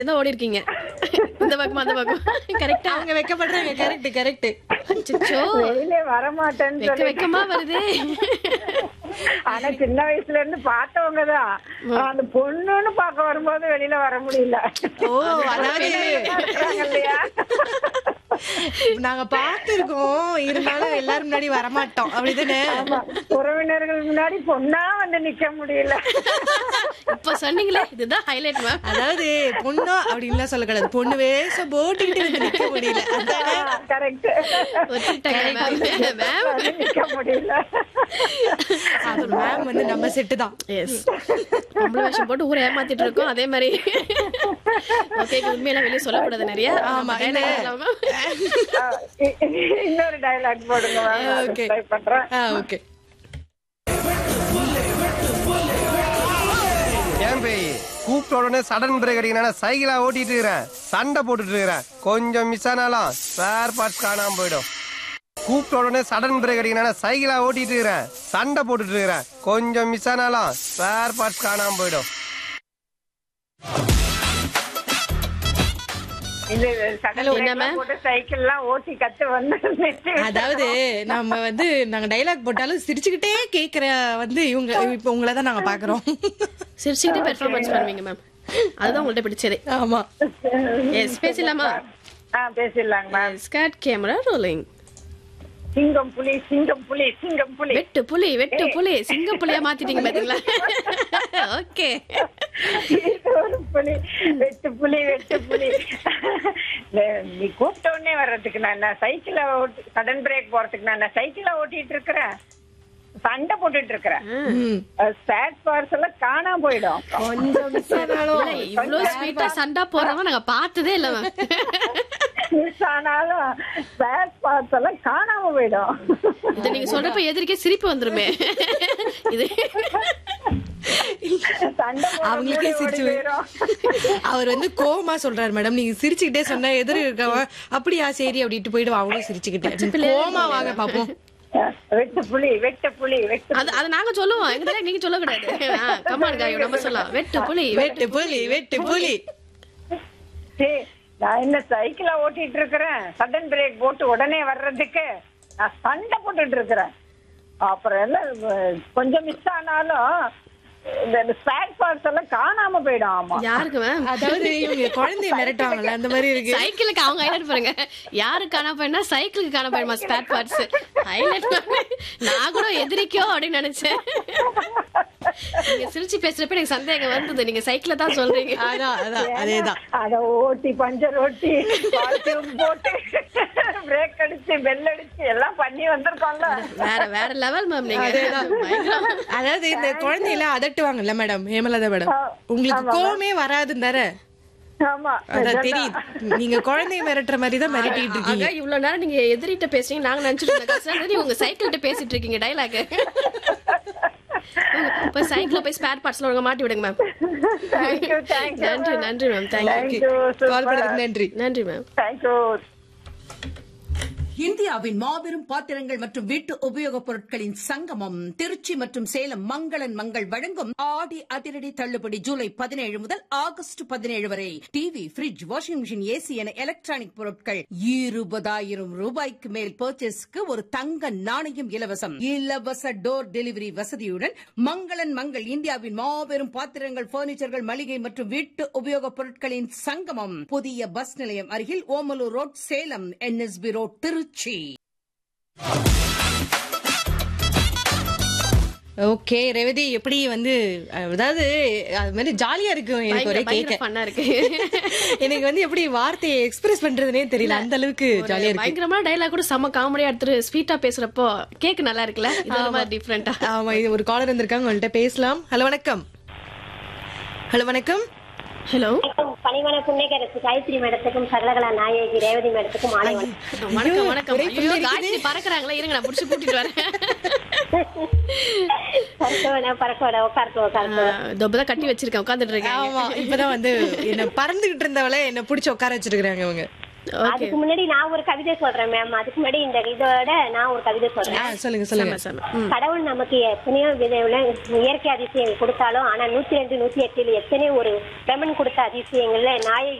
தான் ஓடி இருக்கீங்க இந்த பக்கமா அந்த பக்கம் கரெக்டா அவங்க வெக்கப்படுறாங்க கரெக்ட் கரெக்ட் அச்சோ வெளியிலே வரமாட்டேன்னு வெக்க சொல்லி வெக்கமா வருதே ஆனா சின்ன வயசுல இருந்து பார்த்தவங்க தான் அந்த பொண்ணுன்னு பார்க்க வரும்போது வெளியில வர முடியல ஓ அதாவது இருக்கிறாங்க இல்லையா நாங்க பார்த்திருக்கோம் இருந்தாலும் எல்லாரும் முன்னாடி வரமாட்டோம் அப்படிதானே ஆமா உறவினர்கள் முன்னாடி பொண்ணா வந்து நிக்க முடியல இப்ப சொன்னீங்களே இதுதான் ஹைலைட் மேம் அதாவது பொண்ணா அப்படின்லாம் சொல்லக்கூடாது பொண்ணு வேஷம் போட்டுக்கிட்டு வந்து நிக்க முடியல அதானே? கரெக்ட் ஒத்துக்கிட்டாங்க மேம் மேம் வந்து நிக்க முடியல அது மேம் வந்து நம்ம செட்டு தான் எஸ் நம்மள வேஷம் போட்டு ஊரை ஏமாத்திட்டு இருக்கோம் அதே மாதிரி ஓகே உண்மையெல்லாம் வெளியே சொல்லக்கூடாது நிறைய ஆமா, dialogue இல்ல. சொல்லலாமா? ஆ, இ- இன்னொரு டயலாக் போடுங்க Okay. ட்ரை பண்றேன் ஆ ஓகே ஏன் பேய் கூப்பிட்ட உடனே சடன் பிரேக் அடிக்கணும் சைக்கிளா ஓட்டிட்டு இருக்கிறேன் சண்டை போட்டுட்டு இருக்கிறேன் கொஞ்சம் மிஸ் ஆனாலும் ஸ்பேர் பார்ட்ஸ் காணாம போயிடும் கூப்பிட்ட உடனே சடன் பிரேக் அடிக்கணும் சைக்கிளா ஓட்டிட்டு இருக்கிறேன் சண்டை போட்டுட்டு இருக்கிறேன் கொஞ்சம் மிஸ் ஆனாலும் ஸ்பேர் பார்ட்ஸ் காணாம போயிடும் இந்த சடல் என்ன பிரேக்லாம் ma'am? போட்டு சைக்கிள் எல்லாம் ஓட்டி கத்து வந்து நிறுத்தி அதாவது நம்ம வந்து நாங்க டைலாக் போட்டாலும் சிரிச்சுக்கிட்டே கேக்குற வந்து இவங்க இப்ப உங்களை தான் நாங்க பாக்குறோம் சிரிச்சுக்கிட்டு பெர்ஃபார்மன்ஸ் பண்ணுவீங்க மேம் அதுதான் உங்கள்ட்ட பிடிச்சதே ஆமா எஸ் பேசலாமா ஆ பேசிடலாங்க மேம் ஸ்காட் கேமரா ரோலிங் சிங்கம் புலி சிங்கம் புலி சிங்கம் புலி வெட்டு புலி வெட்டு புலி சிங்க புலியா மாத்திட்டீங்க பாத்தீங்களா ஓகே இது ஒரு புலி வெட்டு புலி வெட்டு புலி இல்ல, நீ கூப்பிட்ட உடனே வர்றதுக்கு நான் என்ன சைக்கிள ஓட்டி சடன் பிரேக் போறதுக்கு நான் என்ன சைக்கிள ஓட்டிட்டு இருக்கிறேன் சண்டை போட்டுட்டு இருக்கிறேன் ஸ்பேர் பார்ட்ஸ் எல்லாம் காணாம போயிடும் கொஞ்சம் மிஸ் ஆனாலும் இல்ல, இவ்ளோ ஸ்வீட்டா சண்டா போறவங்க நாங்க பார்த்ததே இல்ல மேம் மிஸ் ஆனாலும் ஸ்பேர் பார்ட்ஸ் எல்லாம் காணாம போயிடும் இத நீங்க சொல்றப்ப எதிர்க்கே சிரிப்பு வந்துருமே இது சண்டை போட அவங்களுக்கே ஓடி சிரிச்சு போயிரும். அவர் வந்து கோவமா சொல்றாரு மேடம் நீங்க சிரிச்சுக்கிட்டே சொன்னா எதிர இருக்கவன் அப்படியா சரி அப்படின்ட்டு போயிடுவா அவங்களும் சிரிச்சுக்கிட்டே கோவமா வாங்க பாப்போம் வெட்டு புலி வெட்டு புலி வெட்டு அது அத நாங்க சொல்லுவோம் எங்க நீங்க சொல்ல கூடாது கமான் காய் நம்ம சொல்லலாம் வெட்டு புலி வெட்டு புலி வெட்டு புலி சரி, நான் என்ன சைக்கிள ஓட்டிட்டு இருக்கிறேன் சடன் பிரேக் போட்டு உடனே வர்றதுக்கு நான் சண்டை போட்டுட்டு இருக்கிறேன் அப்புறம் எல்லாம் அஹ், கொஞ்சம் மிஸ் ஆனாலும் இந்த ஸ்பேர் பார்ட்ஸ் எல்லாம் காணாம போயிடும் ஆமா யாருக்கு மேம் அதாவது இவங்க குழந்தைய மிரட்டுவாங்கல்ல அந்த மாதிரி இருக்கு சைக்கிளுக்கு அவங்க ஹைலைட் பாருங்க யாரு காண போயினா சைக்கிளுக்கு காண போயிடுமா ஸ்பேர் பார்ட்ஸ் ஹைலைட் நான் கூட எதிரிக்கோ அப்படின்னு நினைச்சேன் நீங்க சிரிச்சு பேசுறப்ப எனக்கு சந்தேகம் வந்தது நீங்க சைக்கிள தான் சொல்றீங்க அதான் அதான் அதேதான் அத ஓட்டி பஞ்சர் ஓட்டி பால்டியூப் போட்டு பிரேக் அடிச்சு பெல் அடிச்சு எல்லாம் பண்ணி வந்திருக்கோம்ல வேற வேற லெவல் மேம் நீங்க பயங்கரம். அதாவது இந்த குழந்தையில அதட்டுவாங்கல்ல மேடம் ஹேமலதா மேடம் உங்களுக்கு கோவமே வராதுன்னு தானே ஆமா அதான் தெரியுது நீங்க குழந்தைய மிரட்டுற மாதிரி தான் மிரட்டிட்டு இருக்கீங்க ஆக இவ்வளவு நேரம் நீங்க எதிரிட்ட பேசுறீங்க நாங்க நினைச்சிட்டு இருந்தோம் கடைசியா உங்க சைக்கிள்கிட்ட பேசிட்டு இருக்கீங்க டைலாக் இப்ப சைக்கிள்ல போய் ஸ்பேர் பார்ட்ஸ்ல ஒழுங்கா மாட்டி விடுங்க மேம் தேங்க்யூ தேங்க்யூ நன்றி நன்றி மேம் தேங்க்யூ தேங்க்யூ கால் பண்ணதுக்கு நன்றி நன்றி மேம் தேங்க்யூ இந்தியாவின் மாபெரும் பாத்திரங்கள் மற்றும் வீட்டு உபயோகப் பொருட்களின் சங்கமம் திருச்சி மற்றும் சேலம் மங்களன் மங்கள் வழங்கும் ஆடி அதிரடி தள்ளுபடி ஜூலை பதினேழு முதல் ஆகஸ்ட் பதினேழு வரை TV fridge washing machine AC என எலக்ட்ரானிக் பொருட்கள் இருபதாயிரம் ரூபாய்க்கு மேல் பர்ச்சேஸ்க்கு ஒரு தங்க நாணயம் இலவசம் இலவச டோர் டெலிவரி வசதியுடன் மங்களன் மங்கள் இந்தியாவின் மாபெரும் பாத்திரங்கள் பர்னிச்சர்கள் மளிகை மற்றும் வீட்டு உபயோகப் பொருட்களின் சங்கமம் புதிய பஸ் நிலையம் அருகில் Omalur road Salem NSB road Trichy okay Revathi எப்படி வந்து அதாவது அது மாதிரி ஜாலியா இருக்கு எனக்கு ஒரே கேட்க ஃபன்னா இருக்கு எனக்கு வந்து எப்படி வார்த்தையை எக்ஸ்பிரஸ் பண்றதுனே தெரியல அந்த அளவுக்கு ஜாலியா இருக்கு பயங்கரமான டைலாக் கூட செம்ம காமெடியா எடுத்துட்டு ஸ்வீட்டா பேசுறப்போ கேக் நல்லா இருக்குல்ல இது ஒரு மாதிரி டிஃப்ரெண்டா ஆமா இது ஒரு காலர் வந்திருக்காங்க உங்கள்ட்ட பேசலாம் ஹலோ வணக்கம் ஹலோ வணக்கம் ஹலோ பணிவன புன்னகரசு காயத்ரி மேடத்துக்கும் சரளகலா நாயகி ரேவதி மேடத்துக்கும் மாலை வணக்கம் வணக்கம் வணக்கம் ஒரே ஐயோ புல்லரிக்குது. காயத்ரி பறக்குறாங்களா இருங்க நான் புடிச்சு கூட்டிட்டு வரேன் பறக்கவன பறக்கவன உட்கார்த்து உட்கார்த்து தொப்பதான் கட்டி வச்சிருக்கேன் உட்காந்துட்டு இருக்கேன் ஆமா இப்பதான் வந்து என்ன பறந்துகிட்டு இருந்தவள என்ன புடிச்சு உட்கார வச்சிருக்காங்க இவங்க அதுக்கு முன்னாடி நான் ஒரு கவிதை சொல்றேன் மேம் அதுக்கு முன்னாடி இந்த இதோட நான் ஒரு கவிதை ஆ, சொல்றேன் சொல்லுங்க சொல்லுங்க செம, செம. ம். கடவுள் நமக்கு எத்தனையோ விதவுல இயற்கை அதிசயம் கொடுத்தாலும் ஆனா நூத்தி ரெண்டு நூத்தி எட்டுல எத்தனையோ ஒரு பிரமன் கொடுத்த அதிசயங்கள்ல நாயகி